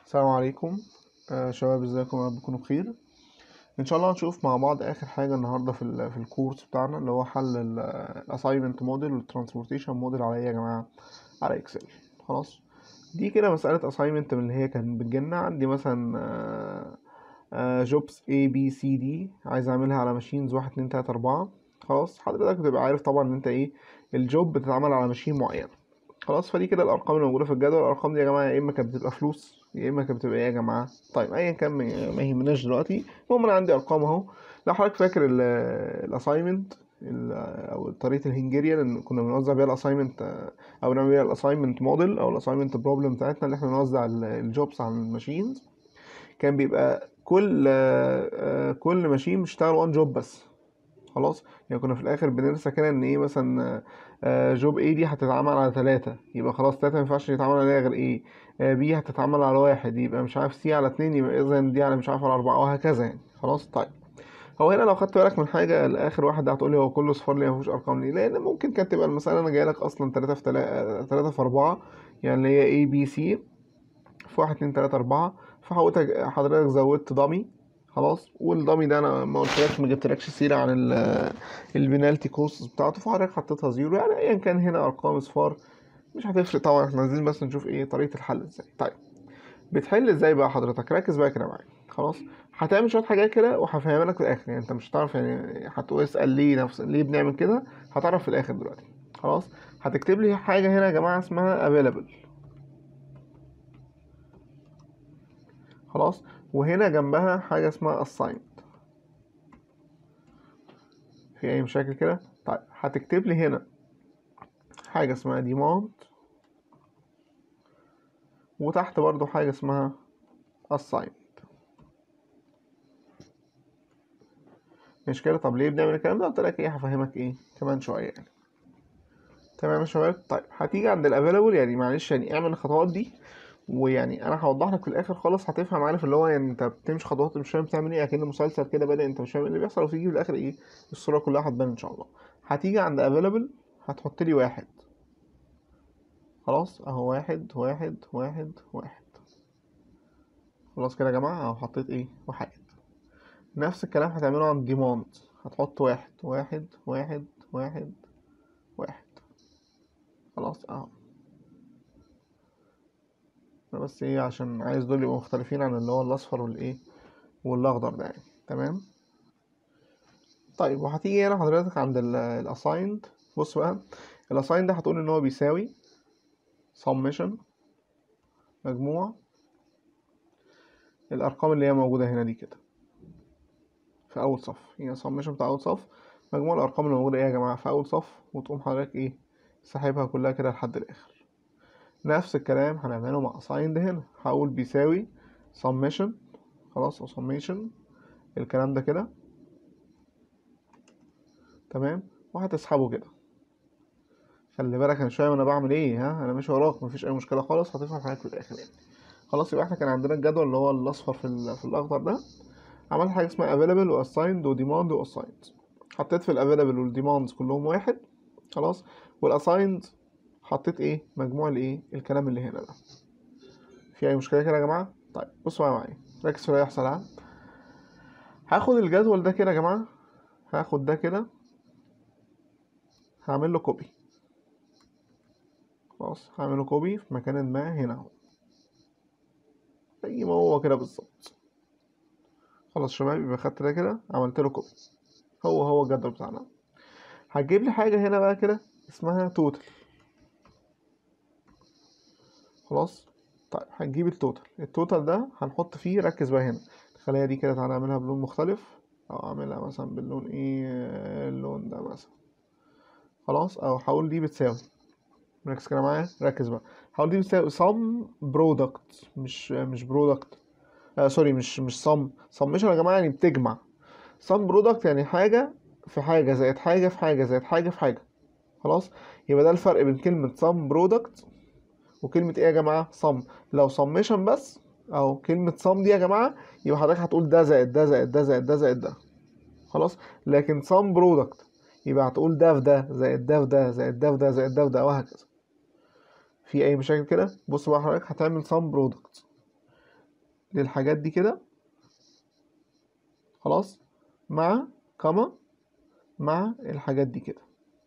السلام عليكم آه شباب ازيكم يا رب تكونوا بخير ان شاء الله هنشوف مع بعض اخر حاجه النهارده في ال في الكورس بتاعنا اللي هو حل الاساينمنت موديل والترانسبورتيشن موديل على ايه يا جماعه على اكسل خلاص دي كده مساله اساينمنت من اللي هي كانت بتجيلنا عندي مثلا جوبس A B C D عايز اعملها على ماشينز واحد اتنين تلاته اربعه خلاص حضرتك بتبقى عارف طبعا ان انت ايه الجوب بتتعمل على ماشين معينه خلاص فدي كده الارقام اللي موجوده في الجدول الارقام دي يا جماعه يا اما كانت بتبقى فلوس يا اما كانت بتبقى ايه يا جماعه طيب ايا كان ما يهمناش دلوقتي المهم انا عندي ارقام اهو لو حضرتك فاكر الاساينمنت او طريقه الهنجريان اللي كنا بنوزع بيها الاساينمنت او نعمل بيها الاساينمنت موديل او الاساينمنت بروبلم بتاعتنا اللي احنا نوزع الجوبس على الماشينز كان بيبقى كل كل ماشين بتشتغل وان جوب بس خلاص يعني كنا في الاخر بنرسى كده ان ايه مثلا جوب ايه دي هتتعمل على ثلاثة يبقى خلاص ثلاثة مينفعش يتعمل عليها غير ايه بي هتتعمل على واحد يبقى مش عارف سي على اتنين يبقى اذا دي على مش عارف على اربعة وهكذا يعني خلاص طيب هو هنا لو خدت بالك من حاجة الاخر واحد ده هتقولي هو كله صفار ليه مفيهوش ارقام ليه لان ممكن كانت تبقى المسألة انا جايلك اصلا تلاتة في تلاتة تلاتة في اربعة يعني اللي هي اي بي سي في واحد اتنين تلاتة اربعة فحضرتك حضرتك زودت ضمي خلاص والدامي ده انا ما قلتلكش ما جبتلكش سيره عن البنالتي كوست بتاعته فحضرتك حطيتها زيرو يعني ايا كان هنا ارقام اصفار مش هتفرق طبعا احنا عايزين بس نشوف ايه طريقه الحل ازاي طيب بتحل ازاي بقى حضرتك ركز بقى كده معايا خلاص هتعمل شويه حاجات كده وهفهمها لك في الاخر يعني انت مش هتعرف يعني هتقول اسال ليه نفس ليه بنعمل كده هتعرف في الاخر دلوقتي خلاص هتكتب لي حاجه هنا يا جماعه اسمها available خلاص وهنا جنبها حاجة اسمها assigned في أي مشاكل كده طيب هتكتب لي هنا حاجة اسمها demand وتحت برضو حاجة اسمها assigned مش كده طب ليه بنعمل الكلام ده قلت لك ايه هفهمك ايه كمان شوية يعني تمام يا شباب طيب هتيجي عند الافيلابل يعني معلش يعني اعمل الخطوات دي ويعني انا هوضح لك في الاخر خالص هتفهم عارف اللي هو يعني انت بتمشي خطوات مش فاهم بتعمل ايه اكن مسلسل كده بادئ انت مش فاهم ايه اللي بيحصل وتيجي في الاخر ايه الصوره كلها هتبان ان شاء الله هتيجي عند افيلابل هتحط لي واحد خلاص اهو واحد واحد واحد واحد خلاص كده يا جماعه اهو حطيت ايه واحد نفس الكلام هتعمله عند ديماند هتحط واحد واحد واحد واحد واحد خلاص اهو انا بس ايه عشان عايز دول يبقوا مختلفين عن اللي هو الاصفر والايه والاخضر ده يعني تمام طيب وهتيجي هنا حضرتك عند الاسايند بص بقى الاسايند ده هتقول ان هو بيساوي summation مجموع الارقام اللي هي موجوده هنا دي كده في اول صف هي summation بتاع اول صف مجموع الارقام اللي موجوده ايه يا جماعه في اول صف وتقوم حضرتك ايه سحبها كلها كده لحد الاخر نفس الكلام هنعمله مع assigned هنا هقول بيساوي summation خلاص او summation الكلام ده كده تمام وهتسحبه كده خلي بالك انا مش فاهم انا بعمل ايه ها انا ماشي وراك مفيش اي مشكله خالص هتفهم حاجه في الاخر يعني خلاص يبقى احنا كان عندنا الجدول اللي هو الاصفر في, في الاخضر ده عملت حاجه اسمها available وassigned وديماند وassigned حطيت في الافيلابل والديماندز كلهم واحد خلاص والassigned حطيت ايه مجموع الايه الكلام اللي هنا ده في اي مشكله كده يا جماعه طيب بصوا بقى معايا ركز في اللي هيحصل ها هاخد الجدول ده كده يا جماعه هاخد ده كده هعمل له كوبي خلاص هعمل له كوبي في مكان ما هنا اهو زي ما هو كده بالظبط خلاص شباب يبقى خدت ده كده عملت له كوبي هو هو الجدول بتاعنا هتجيب لي حاجه هنا بقى كده اسمها توتال خلاص طيب هنجيب التوتال التوتال ده هنحط فيه ركز بقى هنا الخلية دي كده تعالى نعملها بلون مختلف او اعملها مثلا باللون ايه اللون ده مثلا خلاص او هقول دي بتساوي ركز كده معايا ركز بقى هقول دي بتساوي sum product مش مش product آه سوري مش مش sum summation يا جماعة يعني بتجمع sum product يعني حاجة في حاجة زائد حاجة في حاجة زائد حاجة في حاجة خلاص يبقى ده الفرق بين كلمة sum product وكلمة ايه يا جماعة صم لو صميشن بس او كلمة صم دي يا جماعة يبقى حضرتك هتقول ده زائد ده زائد ده زائد ده زائد ده خلاص لكن صم برودكت يبقى هتقول ده في ده زائد ده في ده زائد ده في ده زائد ده في ده وهكذا في اي مشاكل كده بص بقى حضرتك هتعمل sum product للحاجات دي كده خلاص مع كما مع الحاجات دي كده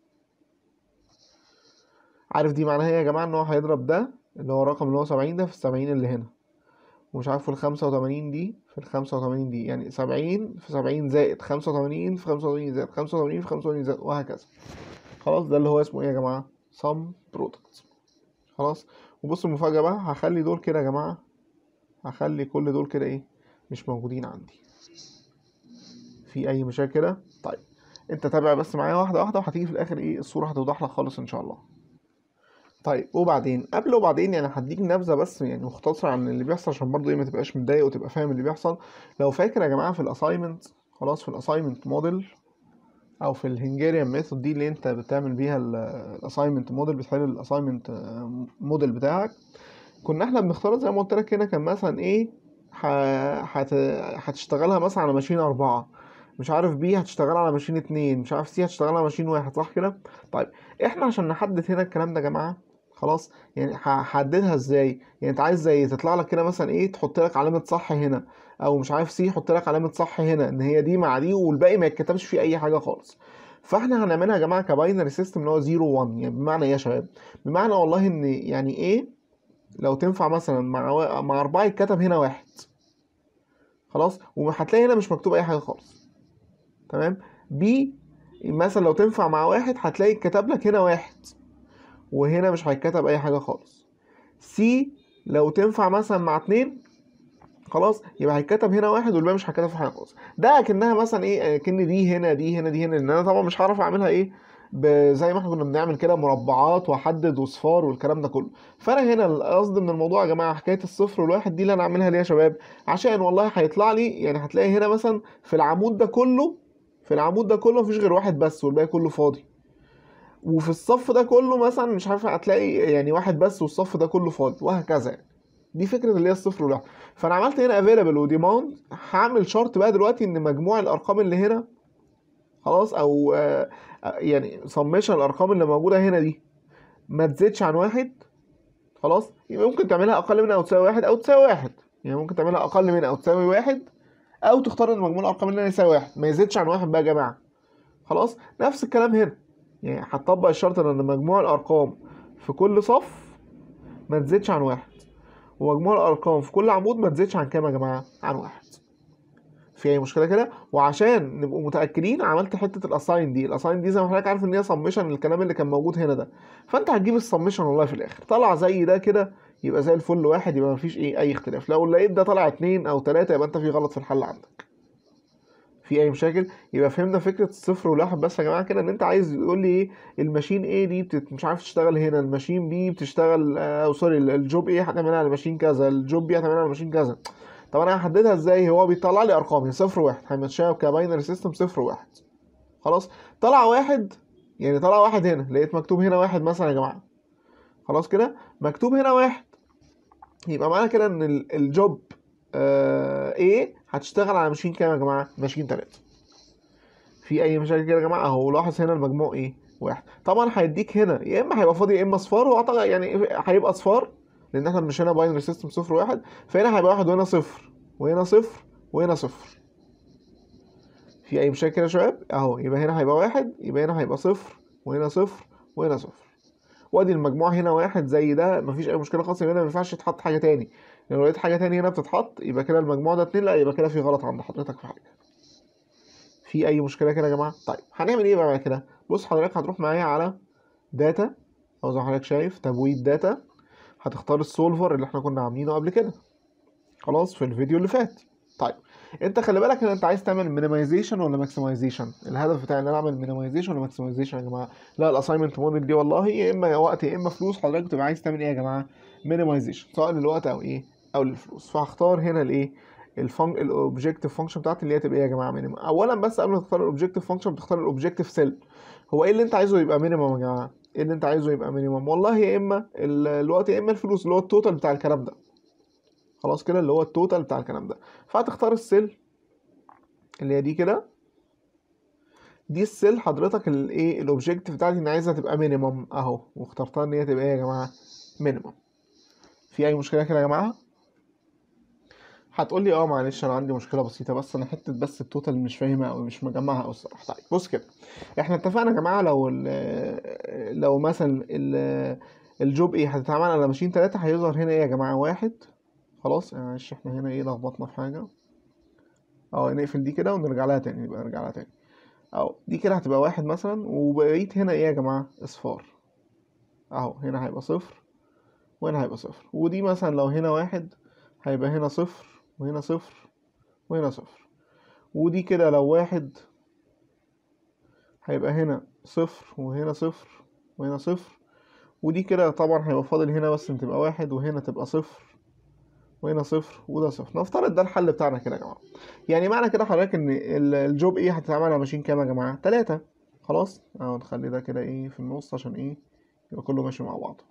عارف دي معناها ايه يا جماعة ان هو هيضرب ده اللي هو الرقم اللي هو سبعين ده في السبعين اللي هنا ومش عارف في الخمسة وتمانين دي في الخمسة وتمانين دي يعني سبعين في سبعين زائد خمسة وتمانين في خمسة وتمانين زائد خمسة وتمانين في خمسة وتمانين زائد وهكذا خلاص ده اللي هو اسمه ايه يا جماعة sum product خلاص وبصوا المفاجأة بقى هخلي دول كده يا جماعة هخلي كل دول كده ايه مش موجودين عندي في اي مشاكل كده طيب انت تابع بس معايا واحدة واحدة وهتيجي في الاخر ايه الصورة هتوضح لك خالص ان شاء الله طيب وبعدين قبل وبعدين يعني هديك نبذه بس يعني مختصره عن اللي بيحصل عشان برضه ايه ما تبقاش متضايق وتبقى فاهم اللي بيحصل لو فاكر يا جماعه في الاساينمنت خلاص في الاساينمنت موديل او في الهنجاريان ميثود دي اللي انت بتعمل بيها الاساينمنت موديل بتحل الاساينمنت موديل بتاعك كنا احنا بنختار زي ما قلت لك هنا كان مثلا ايه هت... هتشتغلها مثلا على ماشين أربعة مش عارف بي هتشتغل على ماشين اتنين مش عارف سي هتشتغل على ماشين واحد صح كده طيب احنا عشان نحدد هنا الكلام ده يا جماعه خلاص يعني هحددها ازاي يعني انت عايز زي تطلع لك كده مثلا ايه تحط لك علامه صح هنا او مش عارف سي يحط لك علامه صح هنا ان هي دي مع دي والباقي ما يتكتبش فيه اي حاجه خالص فاحنا هنعملها يا جماعه كباينري سيستم اللي هو 0 1 يعني بمعنى ايه يا شباب بمعنى والله ان يعني ايه لو تنفع مثلا مع و... مع أربعة يتكتب هنا واحد خلاص وهتلاقي هنا مش مكتوب أي حاجة خالص تمام بي مثلا لو تنفع مع واحد هتلاقي اتكتب لك هنا واحد وهنا مش هيتكتب اي حاجه خالص سي لو تنفع مثلا مع اتنين خلاص يبقى هيتكتب هنا واحد والباقي مش هيتكتب في حاجه خالص ده اكنها مثلا ايه اكن دي هنا دي هنا دي هنا لان انا طبعا مش هعرف اعملها ايه زي ما احنا كنا بنعمل كده مربعات واحدد وصفار والكلام ده كله فانا هنا القصد من الموضوع يا جماعه حكايه الصفر والواحد دي اللي انا اعملها ليه يا شباب عشان والله هيطلع لي يعني هتلاقي هنا مثلا في العمود ده كله في العمود ده كله مفيش غير واحد بس والباقي كله فاضي وفي الصف ده كله مثلا مش عارف هتلاقي يعني واحد بس والصف ده كله فاضي وهكذا يعني دي فكره اللي هي الصفر والواحد فانا عملت هنا افيلابل وديماند هعمل شرط بقى دلوقتي ان مجموع الارقام اللي هنا خلاص او آه يعني سميشن الارقام اللي موجوده هنا دي ما تزيدش عن واحد خلاص يبقى ممكن تعملها اقل من او تساوي واحد او تساوي واحد يعني ممكن تعملها اقل من او تساوي واحد او تختار ان مجموع الارقام اللي هنا يساوي واحد ما يزيدش عن واحد بقى يا جماعه خلاص نفس الكلام هنا يعني هتطبق الشرط ان مجموع الارقام في كل صف ما تزيدش عن واحد ومجموع الارقام في كل عمود ما تزيدش عن كام يا جماعه عن واحد في اي مشكله كده وعشان نبقوا متاكدين عملت حته الاساين دي الاساين دي زي ما حضرتك عارف ان هي سمشن الكلام اللي كان موجود هنا ده فانت هتجيب السمشن والله في الاخر طلع زي ده كده يبقى زي الفل واحد يبقى مفيش ايه اي اختلاف لو لقيت ده طلع اتنين او تلاتة يبقى انت في غلط في الحل عندك في اي مشاكل يبقى فهمنا فكره الصفر والواحد بس يا جماعه كده ان انت عايز تقول لي ايه الماشين ايه دي بتت... مش عارف تشتغل هنا الماشين بي بتشتغل او آه سوري الجوب ايه هتعملها على الماشين كذا الجوب بي هتعملها على الماشين كذا طب انا هحددها ازاي هو بيطلع لي ارقام هي صفر واحد هيمشيها كباينري سيستم صفر واحد خلاص طلع واحد يعني طلع واحد هنا لقيت مكتوب هنا واحد مثلا يا جماعه خلاص كده مكتوب هنا واحد يبقى معنى كده ان الجوب آه ايه هتشتغل على ماشين كام يا جماعه ماشين تلاتة في اي مشاكل كده يا جماعه اهو لاحظ هنا المجموع ايه واحد طبعا هيديك هنا يا اما هيبقى فاضي يا اما اصفار واعتقد يعني هيبقى اصفار لان احنا مش هنا باينري سيستم صفر واحد فهنا هيبقى واحد وهنا صفر وهنا صفر وهنا صفر في اي مشاكل كده يا شباب اهو يبقى هنا هيبقى واحد يبقى هنا هيبقى صفر وهنا صفر وهنا صفر وادي المجموع هنا واحد زي ده مفيش اي مشكله خالص هنا ما ينفعش يتحط حاجه تاني لو لقيت حاجه تاني هنا بتتحط يبقى كده المجموع ده اتنين لا يبقى كده في غلط عند حضرتك في حاجه في اي مشكله كده يا جماعه طيب هنعمل ايه بقى بعد كده بص حضرتك هتروح معايا على داتا او زي ما حضرتك شايف تبويب داتا هتختار السولفر اللي احنا كنا عاملينه قبل كده خلاص في الفيديو اللي فات طيب انت خلي بالك ان انت عايز تعمل مينيمايزيشن ولا ماكسمايزيشن الهدف بتاعي ان انا اعمل مينيمايزيشن ولا ماكسمايزيشن يا جماعه لا الاساينمنت موديل دي والله يا اما وقت يا اما فلوس حضرتك بتبقى عايز تعمل ايه يا جماعه مينيمايزيشن سواء للوقت او ايه او للفلوس فهختار هنا الايه الفن الاوبجكتيف فانكشن بتاعتي اللي هي تبقى ايه يا جماعه مينيمم اولا بس قبل ما تختار الاوبجكتيف فانكشن بتختار الاوبجكتيف سيل هو ايه اللي انت عايزه يبقى مينيمم يا جماعه ايه اللي انت عايزه يبقى مينيمم والله يا اما الوقت يا اما الفلوس اللي هو التوتال بتاع الكلام ده خلاص كده اللي هو التوتال بتاع الكلام ده فهتختار السيل اللي هي دي كده دي السيل حضرتك الايه الاوبجكتيف بتاعتي ان عايزها تبقى مينيمم اهو واخترتها ان هي تبقى ايه يا جماعه مينيمم في اي مشكله كده يا جماعه هتقول لي اه معلش انا عندي مشكله بسيطه بس انا حته بس التوتال مش فاهمها او مش مجمعها او الصراحه طيب بص كده احنا اتفقنا يا جماعه لو ال لو مثلا ال الجوب ايه هتتعمل على ماشين تلاتة هيظهر هنا ايه يا جماعه واحد خلاص يعني معلش احنا هنا ايه لخبطنا في حاجه اه نقفل دي كده ونرجع لها تاني يبقى نرجع لها تاني اهو دي كده هتبقى واحد مثلا وبقيت هنا ايه يا جماعه اصفار اهو هنا هيبقى صفر وهنا هيبقى صفر ودي مثلا لو هنا واحد هيبقى هنا صفر وهنا صفر وهنا صفر ودي كده لو واحد هيبقى هنا صفر وهنا صفر وهنا صفر ودي كده طبعا هيبقى فاضل هنا بس تبقى واحد وهنا تبقى صفر وهنا صفر وده صفر نفترض ده الحل بتاعنا كده يا جماعة يعني معنى كده حضرتك ان ال- الجوب ايه هتتعمل على ماشين كام يا جماعة تلاتة خلاص اهو نخلي ده كده ايه في النص عشان ايه يبقى كله ماشي مع بعضه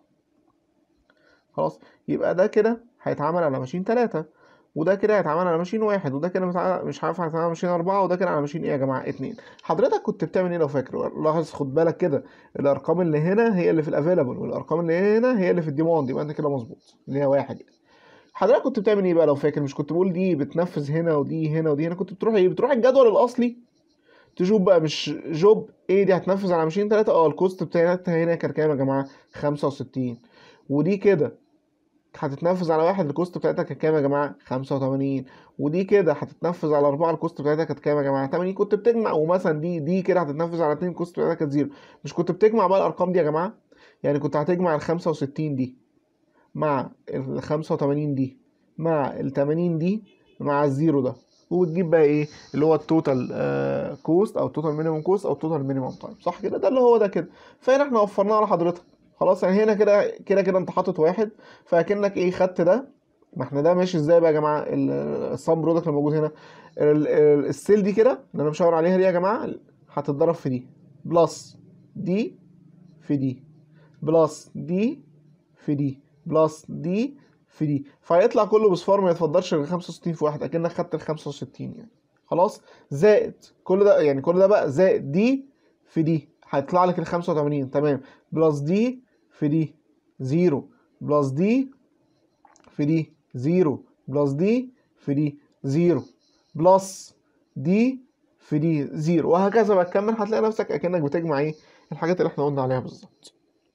خلاص يبقى ده كده هيتعمل على ماشين تلاتة وده كده هيتعمل على ماشين واحد وده كده متع- مش عارف هيتعمل على ماشين أربعة وده كده على ماشين إيه يا جماعة اتنين حضرتك كنت بتعمل إيه لو فاكر لاحظ خد بالك كده الأرقام اللي هنا هي اللي في الأفيلابل والأرقام اللي هنا هي اللي في الديماند يبقى أنت كده مظبوط اللي هي واحد يعني حضرتك كنت بتعمل إيه بقى لو فاكر مش كنت بقول دي بتنفذ هنا ودي هنا ودي هنا كنت بتروح إيه بتروح الجدول الأصلي تشوف بقى مش جوب ايه دي هتنفذ على ماشين تلاتة اه الكوست بتاعتها هنا كان كام يا جماعة خمسة وستين ودي كده هتتنفذ على واحد الكوست بتاعتها كانت كام يا جماعة؟ خمسة وتمانين ودي كده هتتنفذ على أربعة الكوست بتاعتها كانت كام يا جماعة؟ تمانين كنت بتجمع ومثلا دي دي كده هتتنفذ على اتنين الكوست بتاعتها كانت زيرو مش كنت بتجمع بقى الأرقام دي يا جماعة؟ يعني كنت هتجمع الخمسة وستين دي مع الخمسة وتمانين دي مع التمانين دي مع الزيرو ده وتجيب بقى ايه اللي هو التوتال كوست او التوتال مينيمم كوست او التوتال مينيمم تايم صح كده ده اللي هو ده كده فهنا احنا وفرناه على حضرتك خلاص يعني هنا كده كده كده انت حاطط واحد فاكنك ايه خدت ده ما احنا ده ماشي ازاي بقى يا جماعه الصم برودكت اللي موجود هنا ال- ال- السيل دي كده اللي انا مشاور عليها دي يا جماعه هتتضرب في دي بلس دي في دي بلس دي في دي بلس دي في دي فهيطلع كله بصفار ما يتفضلش غير 65 في واحد اكنك خدت ال 65 يعني خلاص زائد كل ده يعني كل ده بقى زائد دي في دي هيطلع لك ال 85 تمام بلس دي في دي زيرو بلس دي في دي زيرو بلس دي في دي زيرو بلس دي في دي زيرو وهكذا بقى تكمل هتلاقي نفسك اكنك بتجمع ايه الحاجات اللي احنا قلنا عليها بالظبط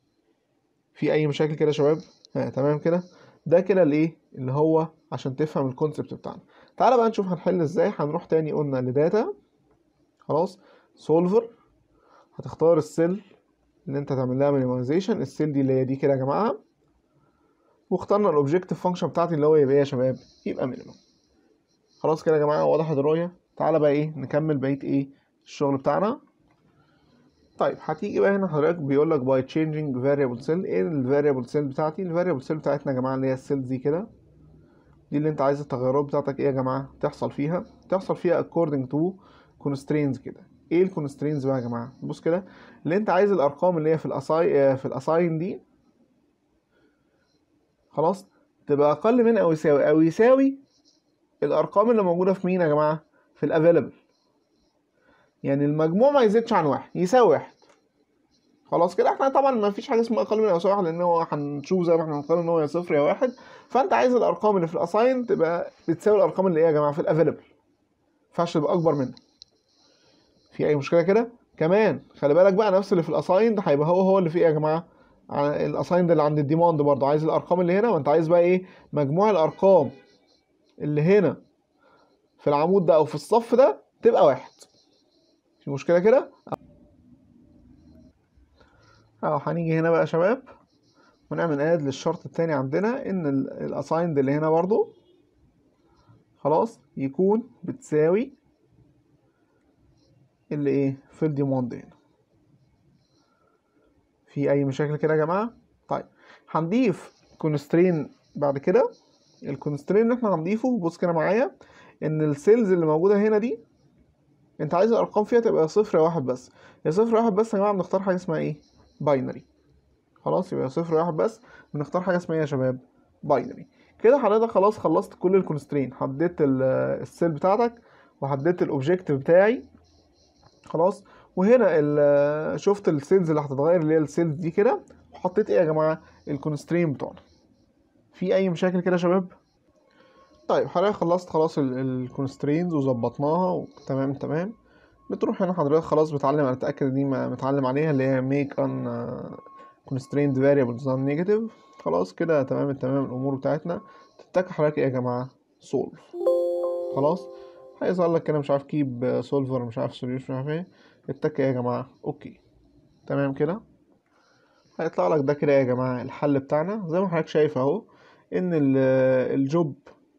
في اي مشاكل كده يا شباب ها تمام كده ده كده الايه اللي هو عشان تفهم الكونسبت بتاعنا تعالى بقى نشوف هنحل ازاي هنروح تاني قلنا لداتا خلاص سولفر هتختار السيل اللي انت تعمل لها مينيمايزيشن السيل دي اللي هي دي كده يا جماعه واخترنا الاوبجكتيف فانكشن بتاعتي اللي هو يبقى ايه يا شباب يبقى مينيمم خلاص كده يا جماعه واضح الرؤيه تعالى بقى ايه نكمل بقيه ايه الشغل بتاعنا طيب هتيجي بقى هنا حضرتك بيقول لك باي تشينجينج فاريبل سيل ايه الفاريبل سيل بتاعتي الفاريبل سيل بتاعتنا يا جماعه اللي هي السيلز دي كده دي اللي انت عايز التغيرات بتاعتك ايه يا جماعه تحصل فيها تحصل فيها according to constraints كده ايه الكونسترينز بقى يا جماعه بص كده اللي انت عايز الارقام اللي هي في الاساي في الاساين دي خلاص تبقى اقل من او يساوي او يساوي الارقام اللي موجوده في مين يا جماعه في الافيلبل يعني المجموع ما يزيدش عن واحد يساوي واحد خلاص كده احنا طبعا ما فيش حاجه اسمها اقل من او يساوي واحد لان هو هنشوف زي ما احنا هنقارن ان هو يا صفر يا واحد فانت عايز الارقام اللي في الاساين تبقى بتساوي الارقام اللي ايه يا جماعه في الافيلبل ينفعش تبقى اكبر منها في اي مشكله كده كمان خلي بالك بقى نفس اللي في الاساين ده هيبقى هو هو اللي فيه ايه يا جماعه الاساين ده اللي عند الديماند برضه عايز الارقام اللي هنا وانت عايز بقى ايه مجموع الارقام اللي هنا في العمود ده او في الصف ده تبقى واحد في مشكله كده اهو هنيجي هنا بقى يا شباب ونعمل اد للشرط التاني عندنا ان الاسايند اللي هنا برضو خلاص يكون بتساوي اللي ايه في الديموند هنا في اي مشاكل كده يا جماعه طيب هنضيف كونسترين بعد كده الكونسترين اللي احنا هنضيفه بص كده معايا ان السيلز اللي موجوده هنا دي انت عايز الارقام فيها تبقى صفر يا واحد بس يا صفر واحد بس يا جماعه بنختار حاجه اسمها ايه باينري خلاص يبقى صفر واحد بس بنختار حاجه اسمها ايه يا شباب باينري كده حضرتك خلاص خلصت كل الكونسترين حددت السيل بتاعتك وحددت الاوبجكتيف بتاعي خلاص وهنا شفت السيلز اللي هتتغير اللي هي السيلز دي كده وحطيت ايه يا جماعه الكونسترين بتوعنا في اي مشاكل كده يا شباب طيب حضرتك خلصت خلاص الكونسترينز وظبطناها وتمام تمام بتروح هنا حضرتك خلاص بتعلم انا اتاكد دي ما- متعلم عليها اللي هي make un constrained variables non negative خلاص كده تمام التمام الامور بتاعتنا تتك حضرتك ايه يا جماعه solve خلاص هيظهر لك كده مش عارف كيب سولفر مش عارف سوليوشن مش عارف ايه اتك ايه يا جماعه اوكي تمام كده هيطلع لك ده كده يا جماعه الحل بتاعنا زي ما حضرتك شايف اهو ان ال- الجوب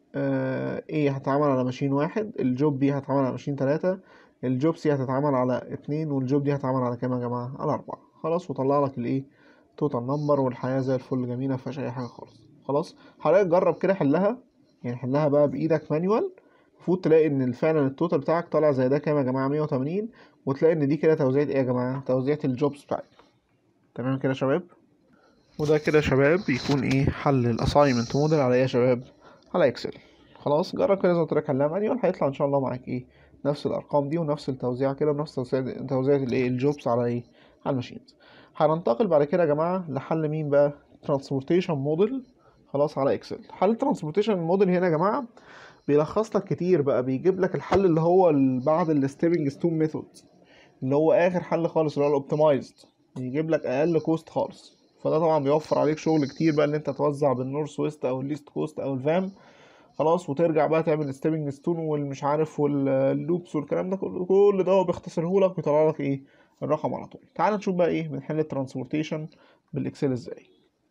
آه، ايه هتتعمل على ماشين واحد الجوب بي هتتعمل على ماشين تلاتة الجوب سي هتتعمل على اتنين والجوب دي هتتعمل على كام يا جماعة على أربعة خلاص وطلع لك الايه توتال نمبر والحياة زي الفل جميلة مفيهاش أي حاجة خالص خلاص حضرتك جرب كده حلها يعني حلها بقى بإيدك مانيوال المفروض تلاقي إن فعلا التوتال بتاعك طالع زي ده كام يا جماعة مية وتمانين وتلاقي إن دي كده توزيعة إيه يا جماعة توزيعة الجوبس بتاعك تمام كده يا شباب وده كده يا شباب بيكون ايه حل الاساينمنت موديل على ايه يا شباب على اكسل خلاص جرب كده زي ما قلت لك حلها مانيوال هيطلع ان شاء الله معاك ايه نفس الارقام دي ونفس التوزيع كده ونفس توزيع توزيع الايه الجوبس على ايه على الماشينز هننتقل بعد كده يا جماعه لحل مين بقى ترانسبورتيشن موديل خلاص على اكسل حل الترانسبورتيشن موديل هنا يا جماعه بيلخص لك كتير بقى بيجيب لك الحل اللي هو ال- بعد الستيبنج ستون ميثود اللي هو اخر حل خالص اللي هو الاوبتمايزد يجيب لك اقل كوست خالص فده طبعا بيوفر عليك شغل كتير بقى ان انت توزع بالنورث ويست او الليست كوست او الفام خلاص وترجع بقى تعمل ستيبنج ستون والمش عارف واللوبس والكلام ده كله كل ده هو بيختصره لك ويطلع لك ايه الرقم على طول تعال نشوف بقى ايه بنحل الترانسبورتيشن بالاكسل ازاي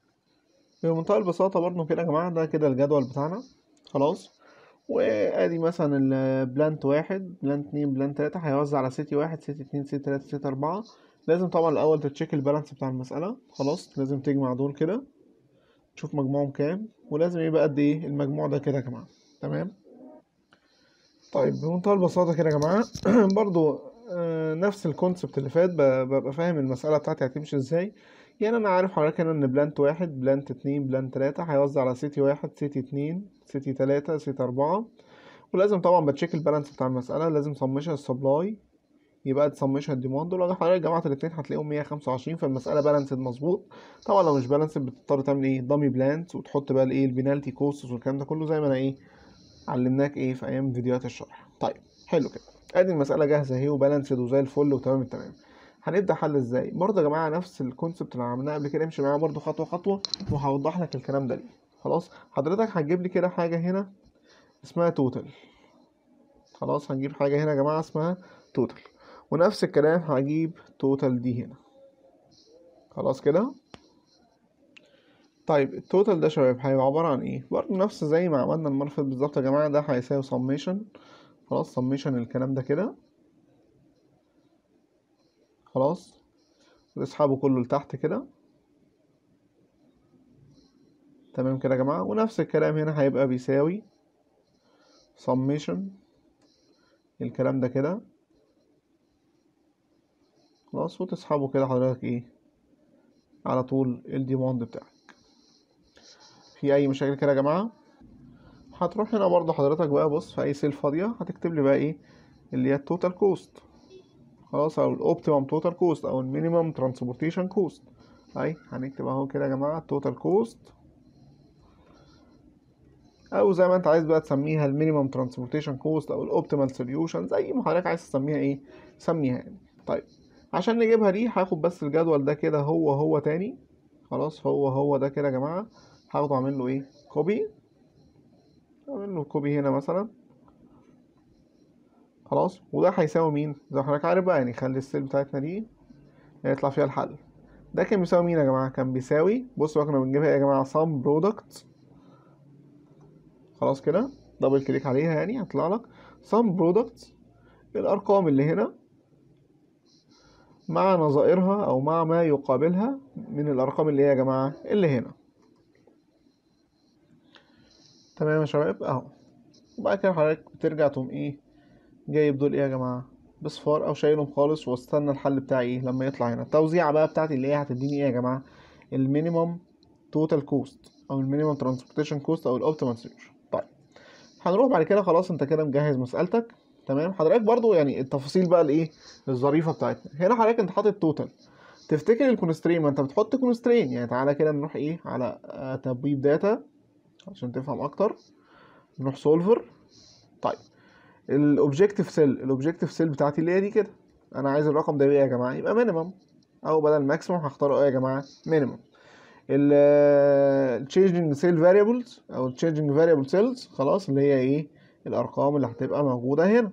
بمنتهى البساطة برضه كده يا جماعة ده كده الجدول بتاعنا خلاص وادي مثلا البلانت واحد بلانت اتنين بلانت تلاتة هيوزع على سيتي واحد سيتي اتنين سيتي تلاتة سيتي أربعة لازم طبعا الأول تتشيك البالانس بتاع المسألة خلاص لازم تجمع دول كده تشوف مجموعهم كام ولازم يبقى قد ايه المجموع ده كده يا جماعة تمام طيب بمنتهى البساطة كده يا جماعة برضو آه، نفس الكونسبت اللي فات ب- ببقى فاهم المسألة بتاعتي هتمشي ازاي يعني انا عارف حضرتك هنا ان بلانت واحد بلانت اتنين بلانت تلاتة هيوزع على سيتي واحد سيتي اتنين سيتي تلاتة سيتي أربعة ولازم طبعا بتشيك البالانس بتاع المسألة لازم سمشن السبلاي يبقى تسمشن الديماند ولو حضرتك جمعت الاتنين هتلاقيهم مية خمسة وعشرين فالمسألة بالانسد مظبوط طبعا لو مش بالانسد بتضطر تعمل ايه دامي بلانت وتحط بقى الايه البينالتي كوستس والكلام ده كله زي ما انا ايه علمناك ايه في ايام فيديوهات الشرح طيب حلو كده ادي المسألة جاهزة اهي وبالانسد وزي الفل وتمام التمام هنبدأ حل ازاي برضه يا جماعة نفس الكونسبت اللي عملناه قبل كده امشي معايا برضه خطوة خطوة وهوضح لك الكلام ده ليه خلاص حضرتك هتجيب لي كده حاجة هنا اسمها توتال خلاص هنجيب حاجة هنا يا جماعة اسمها توتال ونفس الكلام هجيب توتال دي هنا خلاص كده طيب التوتال ده يا شباب هيبقى عبارة عن ايه برضه نفس زي ما عملنا المرة اللي فاتت بالظبط يا جماعة ده هيساوي سميشن خلاص سميشن الكلام ده كده خلاص وتسحبه كله لتحت كده تمام كده يا جماعة ونفس الكلام هنا هيبقى بيساوي سميشن الكلام ده كده خلاص وتسحبه كده حضرتك ايه على طول الديماند بتاعك في اي مشاكل كده يا جماعة هتروح هنا برضه حضرتك بقى بص في اي سيل فاضية هتكتب لي بقى ايه اللي هي التوتال كوست خلاص او الاوبتيمم توتال كوست او المينيمم ترانسبورتيشن كوست اهي هنكتب اهو كده يا جماعة التوتال كوست او زي ما انت عايز بقى تسميها المينيمم ترانسبورتيشن كوست او الاوبتيمال سوليوشن زي ما حضرتك عايز تسميها ايه سميها يعني طيب عشان نجيبها دي هاخد بس الجدول ده كده هو هو تاني خلاص هو هو ده كده يا جماعة هاخده اعمل له ايه كوبي اعمل له كوبي هنا مثلا خلاص وده هيساوي مين زي ما حضرتك عارف بقى يعني خلي السيل بتاعتنا دي يطلع فيها الحل ده كان بيساوي مين يا جماعة كان بيساوي بصوا بقى كنا بنجيبها يا جماعة sum product خلاص كده دبل كليك عليها يعني هطلع لك sum products الارقام اللي هنا مع نظائرها او مع ما يقابلها من الارقام اللي هي يا جماعه اللي هنا تمام يا شباب اهو وبعد كده حضرتك بترجع تقوم ايه جايب دول ايه يا جماعه بصفار او شايلهم خالص واستنى الحل بتاعي ايه لما يطلع هنا التوزيعه بقى بتاعتي اللي هي هتديني ايه يا جماعه المينيمم توتال كوست او المينيمم ترانسبورتيشن كوست او الاوبتيمال سوليوشن طيب هنروح بعد كده خلاص انت كده مجهز مسألتك تمام حضرتك برضو يعني التفاصيل بقى الايه الظريفه بتاعتنا هنا حضرتك انت حاطط توتال تفتكر الكونسترين ما انت بتحط كونسترين يعني تعالى كده نروح ايه على آه، تبويب داتا عشان تفهم اكتر نروح سولفر طيب الاوبجيكتيف سيل الاوبجيكتيف سيل بتاعتي اللي هي دي كده انا عايز الرقم ده يبقى إيه يا جماعه يبقى مينيمم او بدل ماكسيموم هختاره ايه يا جماعه مينيمم التشينجينج سيل فاريبلز او التشينجينج فاريبل سيلز خلاص اللي هي ايه الارقام اللي هتبقى موجوده هنا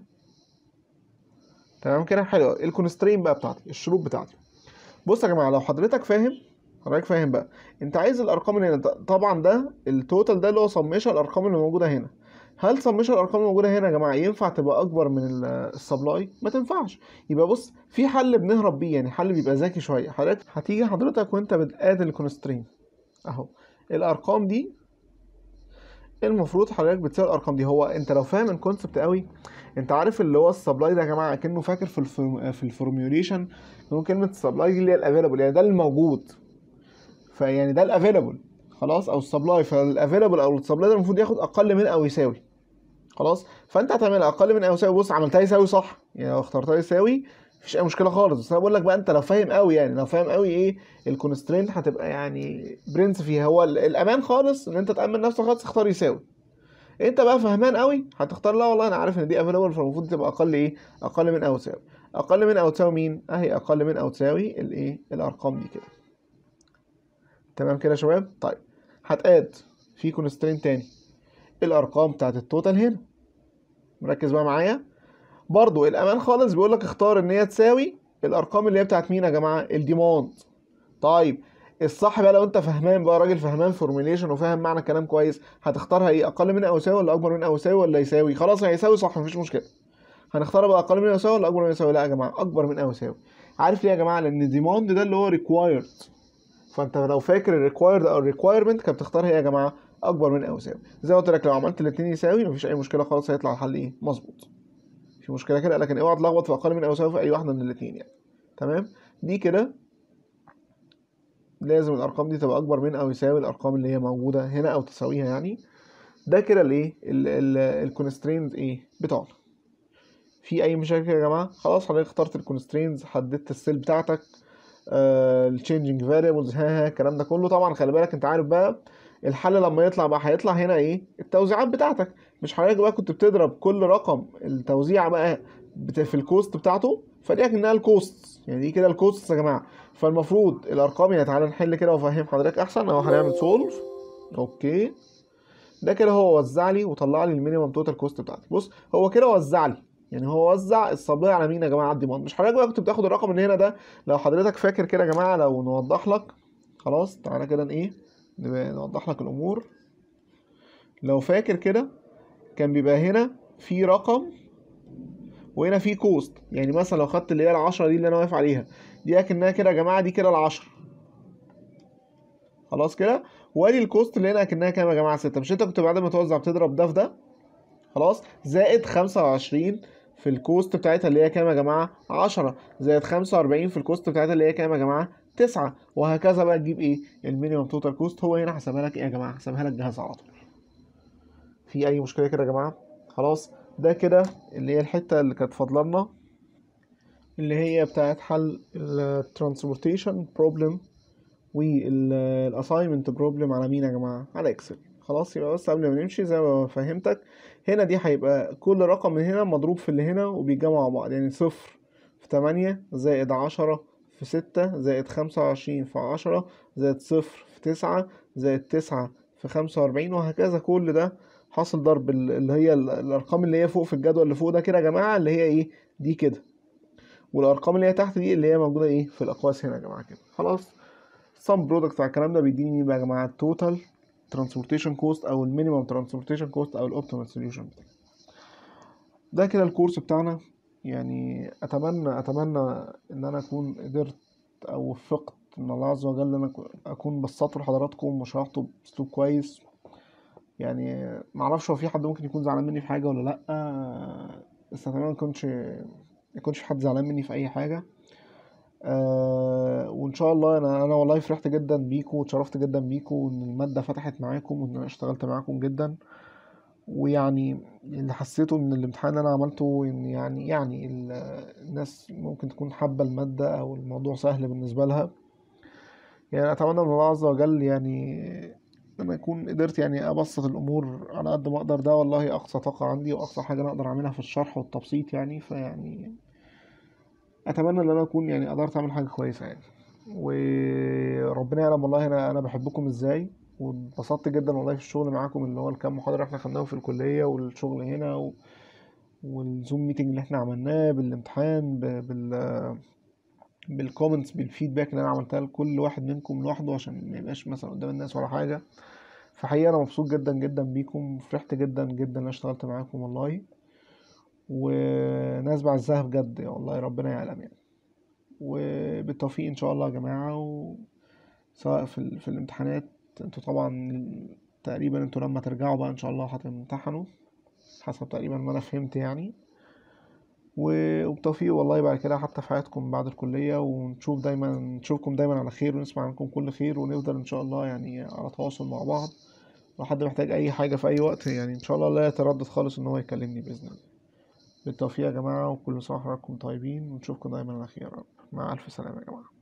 تمام كده حلو الكونسترين بقى بتاعتي الشروط بتاعتي بص يا جماعه لو حضرتك فاهم حضرتك فاهم بقى انت عايز الارقام اللي هنا طبعا ده التوتال ده اللي هو سميشن الارقام اللي موجوده هنا هل سميشن الارقام الموجوده هنا يا جماعه ينفع تبقى اكبر من السبلاي ما تنفعش يبقى بص في حل بنهرب بيه يعني حل بيبقى ذكي شويه حضرتك هتيجي حضرتك وانت بتقاد الكونسترين اهو الارقام دي المفروض حضرتك بتساوي الارقام دي هو انت لو فاهم الكونسبت قوي انت عارف اللي هو السبلاي ده يا جماعه كانه فاكر في الفورم في الفورميوليشن كلمه السبلاي دي اللي هي الافيلابل يعني ده الموجود فيعني ده الافيلابل خلاص او السبلاي فالافيلابل او السبلاي ده المفروض ياخد اقل من او يساوي خلاص فانت هتعمل اقل من او يساوي بص عملتها يساوي صح يعني لو اخترتها يساوي مفيش اي مشكله خالص بس انا بقول لك بقى انت لو فاهم قوي يعني لو فاهم قوي ايه الكونسترينت هتبقى يعني برنس فيها هو الامان خالص ان انت تامن نفسك خالص تختار يساوي انت بقى فهمان قوي هتختار لا والله انا عارف ان دي افيلابل فالمفروض تبقى اقل ايه اقل من او تساوي اقل من او تساوي مين اهي اقل من او تساوي الايه الارقام دي كده تمام كده يا شباب طيب هتقاد في كونسترين تاني الارقام بتاعت التوتال هنا مركز بقى معايا برضو الامان خالص بيقول لك اختار ان هي تساوي الارقام اللي هي بتاعت مين يا جماعه الديماند طيب الصح بقى لو انت فهمان بقى راجل فهمان فورميليشن وفاهم معنى الكلام كويس هتختارها ايه اقل من او يساوي ولا اكبر من او يساوي ولا يساوي خلاص هيساوي صح مفيش مشكله هنختار بقى اقل من او يساوي ولا اكبر من يساوي لا يا جماعه اكبر من او يساوي عارف ليه يا جماعه لان ديماند ده اللي هو ريكوايرد فانت لو فاكر الريكوايرد او الريكوايرمنت كانت بتختار هي يا جماعه اكبر من او يساوي زي ما قلت لك لو عملت الاثنين يساوي مفيش اي مشكله خالص هيطلع الحل ايه مظبوط في مشكله كده لكن اوعى تلخبط في اقل من او يساوي في اي واحده من الاثنين يعني تمام دي كده لازم الارقام دي تبقى اكبر من او يساوي الارقام اللي هي موجوده هنا او تساويها يعني ده كده الايه الكونسترينز ايه بتوعنا في اي مشاكل يا جماعه خلاص حضرتك اخترت الكونسترينز حددت السيل بتاعتك التشينجينج فاريبلز ها ها الكلام ده كله طبعا خلي بالك انت عارف بقى الحل لما يطلع بقى هيطلع هنا ايه التوزيعات بتاعتك مش حضرتك بقى كنت بتضرب كل رقم التوزيع بقى في الكوست بتاعته فدي اكنها الكوست يعني دي كده الكوست يا جماعه فالمفروض الارقام يعني تعالى نحل كده وافهم حضرتك احسن اهو هنعمل سولف اوكي ده كده هو وزع لي وطلع لي المينيمم توتال كوست بتاعتي بص هو كده وزع لي يعني هو وزع السبلاي على مين يا جماعه على الديماند مش حضرتك بقى كنت بتاخد الرقم من هنا ده لو حضرتك فاكر كده يا جماعه لو نوضح لك خلاص تعالى كده ايه نوضح لك الامور لو فاكر كده كان بيبقى هنا في رقم وهنا في كوست يعني مثلا لو خدت اللي هي العشرة دي اللي انا واقف عليها دي اكنها كده يا جماعه دي كده العشرة خلاص كده وادي الكوست اللي هنا اكنها كام يا جماعه ستة مش انت كنت بعد ما توزع بتضرب ده في ده خلاص زائد خمسة وعشرين في الكوست بتاعتها اللي هي كام يا جماعه عشرة زائد خمسة وأربعين في الكوست بتاعتها اللي هي كام يا جماعه تسعة وهكذا بقى تجيب ايه المينيمم توتال كوست هو هنا حسبها لك ايه يا جماعه حسبها لك جاهز على طول في اي مشكله كده يا جماعه خلاص ده كده اللي هي الحته اللي كانت فاضلنا اللي هي بتاعت حل الترانسبورتيشن بروبلم والاساينمنت بروبلم على مين يا جماعه على اكسل خلاص يبقى بس قبل ما نمشي زي ما فهمتك هنا دي هيبقى كل رقم من هنا مضروب في اللي هنا وبيتجمعوا مع بعض يعني صفر في تمانية زائد عشرة في ستة زائد خمسة وعشرين في عشرة زائد صفر في تسعة زائد تسعة في خمسة وأربعين وهكذا كل ده حاصل ضرب اللي هي الأرقام اللي هي فوق في الجدول اللي فوق ده كده يا جماعة اللي هي إيه دي كده والأرقام اللي هي تحت دي اللي هي موجودة إيه في الأقواس هنا يا جماعة كده خلاص السم برودكت بتاع الكلام ده بيديني بقى يا جماعة التوتال ترانسبورتيشن كوست أو المينيمم ترانسبورتيشن كوست أو الأوبتيمال سوليوشن بتاعي ده كده الكورس بتاعنا يعني اتمنى اتمنى ان انا اكون قدرت او وفقت ان الله عز وجل ان انا اكون بسطته لحضراتكم وشرحته باسلوب كويس يعني معرفش هو في حد ممكن يكون زعلان مني في حاجه ولا لا بس اتمنى ما يكونش ما يكونش في حد زعلان مني في اي حاجه أه وان شاء الله انا انا والله فرحت جدا بيكم واتشرفت جدا بيكم وان الماده فتحت معاكم وان انا اشتغلت معاكم جدا ويعني اللي حسيته من الامتحان اللي انا عملته ان يعني يعني الناس ممكن تكون حابة المادة او الموضوع سهل بالنسبة لها يعني اتمنى من الله عز وجل يعني انا اكون قدرت يعني ابسط الامور على قد ما اقدر ده والله اقصى طاقة عندي واقصى حاجة انا اقدر اعملها في الشرح والتبسيط يعني فيعني اتمنى ان انا اكون يعني قدرت اعمل حاجة كويسة يعني وربنا يعلم والله انا انا بحبكم ازاي واتبسطت جدا والله في الشغل معاكم اللي هو الكام محاضرة احنا خدناهم في الكلية والشغل هنا و... والزوم ميتنج اللي احنا عملناه بالامتحان ب... بال بالكومنتس بالفيدباك اللي انا عملتها لكل واحد منكم لوحده عشان ما يبقاش مثلا قدام الناس ولا حاجه فحقيقه انا مبسوط جدا جدا بيكم فرحت جدا جدا ان انا اشتغلت معاكم والله وناس بعزها بجد يا والله ربنا يعلم يعني وبالتوفيق ان شاء الله يا جماعه و... سواء في, ال... في الامتحانات انتوا طبعا تقريبا انتوا لما ترجعوا بقى ان شاء الله هتمتحنوا حسب تقريبا ما انا فهمت يعني وبالتوفيق والله بعد كده حتى في حياتكم بعد الكلية ونشوف دايما نشوفكم دايما على خير ونسمع عنكم كل خير ونفضل ان شاء الله يعني على تواصل مع بعض لو حد محتاج اي حاجة في اي وقت يعني ان شاء الله لا يتردد خالص ان هو يكلمني باذن الله بالتوفيق يا جماعة وكل سنة وحضراتكم طيبين ونشوفكم دايما على خير مع الف سلامة يا جماعة